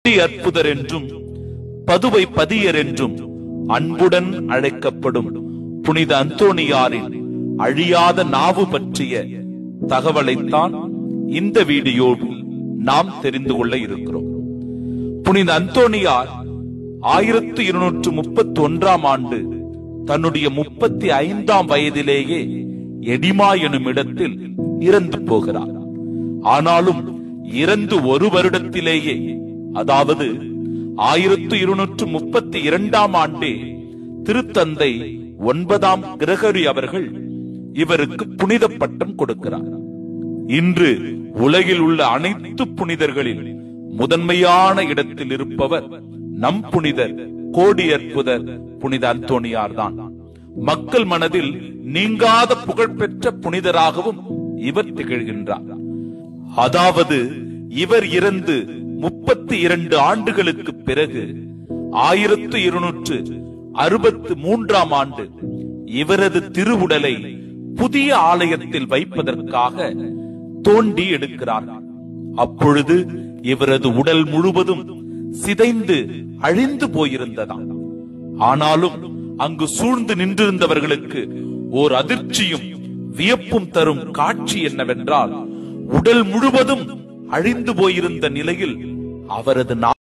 பதி அற்புதர் என்றும் பதுவை பதியர் என்றும் அன்புடன் அழைக்கப்படும் புனித அந்தோணியாரின் அழியாத நாவு பற்றிய தகவலைத்தான் இந்த வீடியோவில் நாம் தெரிந்து கொள்ள இருக்கிறோம் புனித அந்தோணியார் ஆயிரத்து இருநூற்று முப்பத்தி ஒன்றாம் ஆண்டு தன்னுடைய முப்பத்தி ஐந்தாம் வயதிலேயே எடிமா எனும் இடத்தில் இறந்து போகிறார் ஆனாலும் இறந்து ஒரு வருடத்திலேயே அதாவது ஆயிரத்து இருநூற்று முப்பத்தி இரண்டாம் ஆண்டே திருத்தந்தை ஒன்பதாம் கிரகரி அவர்கள் இவருக்கு புனித பட்டம் கொடுக்கிறார் இன்று உலகில் உள்ள அனைத்து புனிதர்களில் முதன்மையான இடத்தில் இருப்பவர் நம் புனிதர் கோடி அற்புதர் புனித அந்தோணியார் தான் மக்கள் மனதில் நீங்காத புகழ்பெற்ற புனிதராகவும் இவர் திகழ்கின்றார் அதாவது இவர் இறந்து முப்பத்தி இரண்டு ஆண்டுகளுக்கு பிறகு ஆயிரத்து இருநூற்று அறுபத்து மூன்றாம் ஆண்டு இவரது திருவுடலை புதிய ஆலயத்தில் வைப்பதற்காக தோண்டி எடுக்கிறார்கள் அப்பொழுது இவரது உடல் முழுவதும் சிதைந்து அழிந்து போயிருந்ததாம் ஆனாலும் அங்கு சூழ்ந்து நின்றிருந்தவர்களுக்கு ஓர் அதிர்ச்சியும் வியப்பும் தரும் காட்சி என்னவென்றால் உடல் முழுவதும் அழிந்து போயிருந்த நிலையில் அவரது நா-